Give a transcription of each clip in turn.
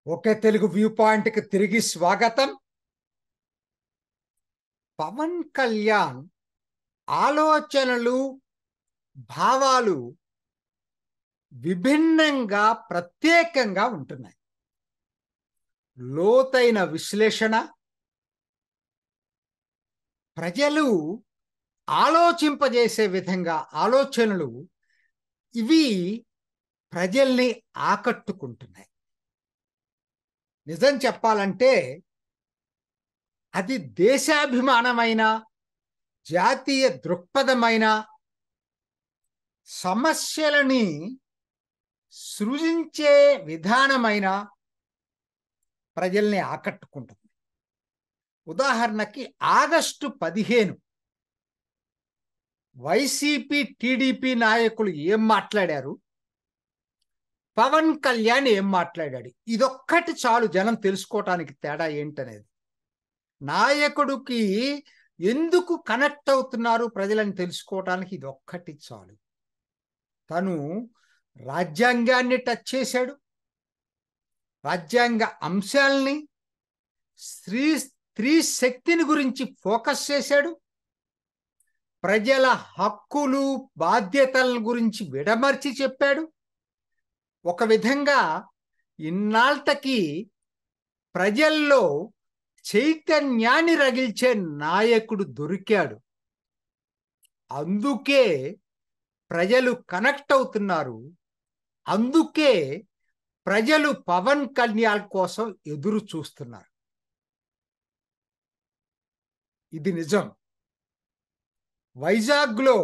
ఒకే Telugu view పాయింట్కి తిరిగి స్వాగతం పవన్ కళ్యాణ్ ఆలోచనలు భావాలు విభిన్నంగా ప్రత్యేకంగా ఉంటున్నాయి లోతైన విశ్లేషణ ప్రజలు ఆలోచింపజేసే విధంగా ఆలోచనలు ఇవి ప్రజల్ని ఆకట్టుకుంటున్నాయి నిజం చెప్పాలంటే అది దేశాభిమానమైన జాతీయ దృక్పథమైన సమస్యలని సృజించే విధానమైన ప్రజల్ని ఆకట్టుకుంటుంది ఉదాహరణకి ఆగస్టు పదిహేను వైసీపీ టీడీపీ నాయకులు ఏం మాట్లాడారు పవన్ కళ్యాణ్ ఏం మాట్లాడాడు ఇదొక్కటి చాలు జనం తెలుసుకోవటానికి తేడా ఏంటనేది నాయకుడికి ఎందుకు కనెక్ట్ అవుతున్నారు ప్రజలని తెలుసుకోవటానికి ఇదొక్కటి చాలు తను రాజ్యాంగాన్ని టచ్ చేశాడు రాజ్యాంగ అంశాలని స్త్రీ స్త్రీ శక్తిని గురించి ఫోకస్ చేశాడు ప్రజల హక్కులు బాధ్యతల గురించి విడమర్చి చెప్పాడు ఒక విధంగా ఇన్నాళ్ళకి ప్రజల్లో చైతన్యాన్ని రగిల్చే నాయకుడు దొరికాడు అందుకే ప్రజలు కనెక్ట్ అవుతున్నారు అందుకే ప్రజలు పవన్ కళ్యాణ్ కోసం ఎదురు చూస్తున్నారు ఇది నిజం వైజాగ్లో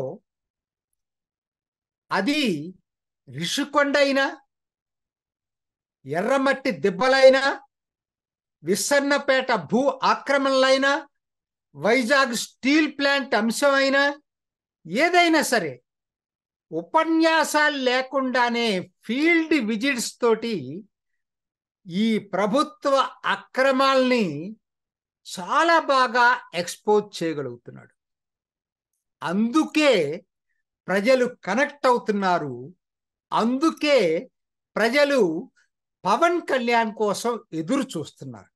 అది రిషికొండ అయినా ఎర్రమట్టి దిబ్బలైనా విస్సన్నపేట భూ ఆక్రమణలైనా వైజాగ్ స్టీల్ ప్లాంట్ అంశమైనా ఏదైనా సరే ఉపన్యాసాలు లేకుండానే ఫీల్డ్ విజిట్స్ తోటి ఈ ప్రభుత్వ అక్రమాల్ని చాలా బాగా ఎక్స్పోజ్ చేయగలుగుతున్నాడు అందుకే ప్రజలు కనెక్ట్ అవుతున్నారు అందుకే ప్రజలు పవన్ కళ్యాణ్ కోసం ఎదురు చూస్తున్నారు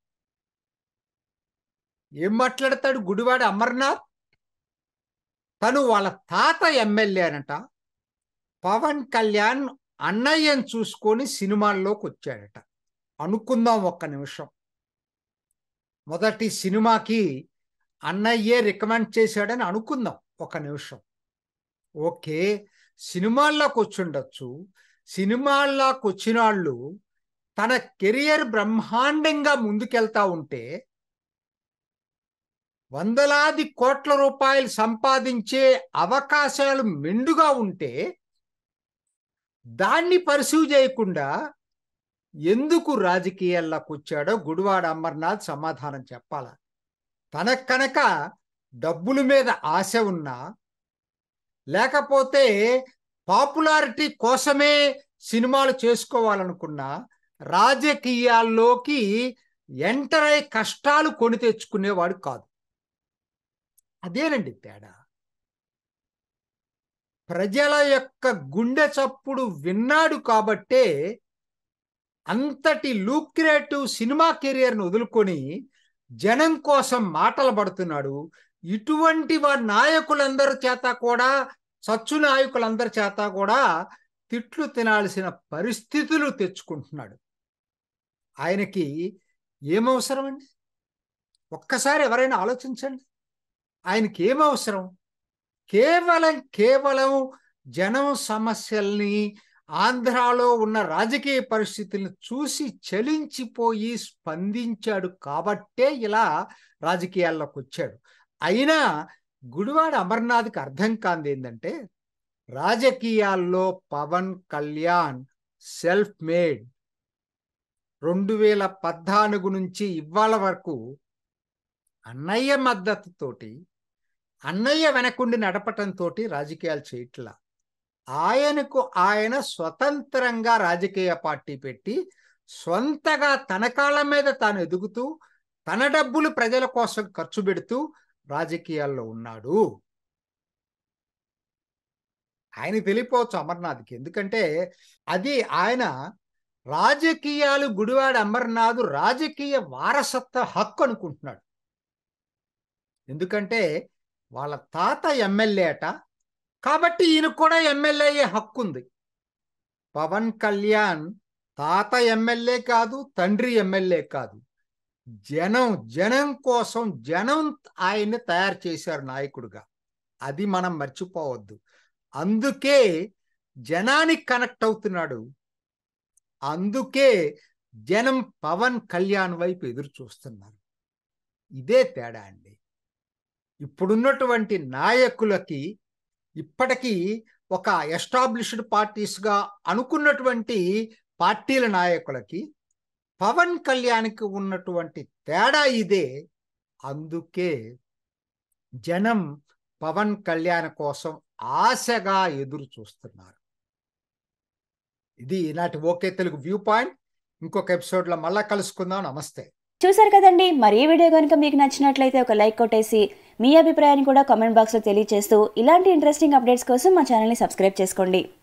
ఏం మాట్లాడతాడు గుడివాడ అమర్నాథ్ తను వాళ్ళ తాత ఎమ్మెల్యే అనట పవన్ కళ్యాణ్ అన్నయ్యను చూసుకొని సినిమాల్లోకి వచ్చాడట అనుకుందాం ఒక్క నిమిషం మొదటి సినిమాకి అన్నయ్యే రికమెండ్ చేశాడని అనుకుందాం ఒక నిమిషం ఓకే సినిమాల్లోకి వచ్చుండొచ్చు సినిమాల్లోకి వచ్చిన వాళ్ళు తన కెరియర్ బ్రహ్మాండంగా ముందుకెళ్తా ఉంటే వందలాది కోట్ల రూపాయలు సంపాదించే అవకాశాలు మెండుగా ఉంటే దాన్ని పరిశీవ్ చేయకుండా ఎందుకు రాజకీయాల్లోకి వచ్చాడో గుడివాడ అమర్నాథ్ సమాధానం చెప్పాల తనకు కనుక డబ్బుల మీద ఆశ ఉన్నా లేకపోతే పాపులారిటీ కోసమే సినిమాలు చేసుకోవాలనుకున్నా రాజకీయాల్లోకి ఎంటర్ అయి కష్టాలు కొని తెచ్చుకునేవాడు కాదు అదేనండి తేడా ప్రజల యొక్క గుండె చప్పుడు విన్నాడు కాబట్టే అంతటి లూక్రేటివ్ సినిమా కెరియర్ను వదులుకొని జనం కోసం మాటలు పడుతున్నాడు ఇటువంటి వారి నాయకులందరి చేత కూడా సచ్చు నాయకులందరి చేత కూడా తిట్లు తినాల్సిన పరిస్థితులు తెచ్చుకుంటున్నాడు ఆయనకి ఏమవసరం అండి ఒక్కసారి ఎవరైనా ఆలోచించండి ఆయనకి ఏమవసరం కేవలం కేవలం జనం సమస్యల్ని ఆంధ్రాలో ఉన్న రాజకీయ పరిస్థితులను చూసి చలించిపోయి స్పందించాడు కాబట్టే ఇలా రాజకీయాల్లోకి వచ్చాడు అయినా గుడివాడ అమర్నాథ్కి అర్థం కాంది ఏంటంటే రాజకీయాల్లో పవన్ కళ్యాణ్ సెల్ఫ్ మేడ్ రెండు వేల పద్నాలుగు నుంచి ఇవాళ వరకు అన్నయ్య మద్దతుతోటి అన్నయ్య వెనకుండి నడపటంతో రాజకీయాలు చేయట్లా ఆయనకు ఆయన స్వతంత్రంగా రాజకీయ పార్టీ పెట్టి స్వంతగా తన కాళ్ళ మీద తాను ఎదుగుతూ తన డబ్బులు ప్రజల కోసం ఖర్చు పెడుతూ రాజకీయాల్లో ఉన్నాడు ఆయన తెలియపోవచ్చు అమర్నాథ్కి ఎందుకంటే అది ఆయన రాజకీయాలు గుడివాడ అమర్నాథ్ రాజకీయ వారసత్వ హక్కు అనుకుంటున్నాడు ఎందుకంటే వాళ్ళ తాత ఎమ్మెల్యే అట కాబట్టి ఈయన కూడా ఎమ్మెల్యే అయ్యే హక్కు ఉంది పవన్ కళ్యాణ్ తాత ఎమ్మెల్యే కాదు తండ్రి ఎమ్మెల్యే కాదు జనం జనం కోసం జనం ఆయన్ని తయారు చేశారు నాయకుడిగా అది మనం మర్చిపోవద్దు అందుకే జనానికి కనెక్ట్ అవుతున్నాడు అందుకే జనం పవన్ కళ్యాణ్ వైపు ఎదురు చూస్తున్నారు ఇదే తేడా అండి ఇప్పుడున్నటువంటి నాయకులకి ఇప్పటికీ ఒక ఎస్టాబ్లిష్డ్ పార్టీస్గా అనుకున్నటువంటి పార్టీల నాయకులకి పవన్ కళ్యాణ్కి ఉన్నటువంటి తేడా ఇదే అందుకే జనం పవన్ కళ్యాణ్ కోసం ఆశగా ఎదురు చూస్తున్నారు ఇది ఈనాటి ఓకే తెలుగు వ్యూ పాయింట్ ఇంకొక ఎపిసోడ్లో మళ్ళా కలుసుకుందాం నమస్తే చూసారు కదండి మరి ఈ వీడియో కనుక మీకు నచ్చినట్లయితే ఒక లైక్ కొట్టేసి మీ అభిప్రాయాన్ని కూడా కామెంట్ బాక్స్లో తెలియజేస్తూ ఇలాంటి ఇంట్రెస్టింగ్ అప్డేట్స్ కోసం మా ఛానల్ని సబ్స్క్రైబ్ చేసుకోండి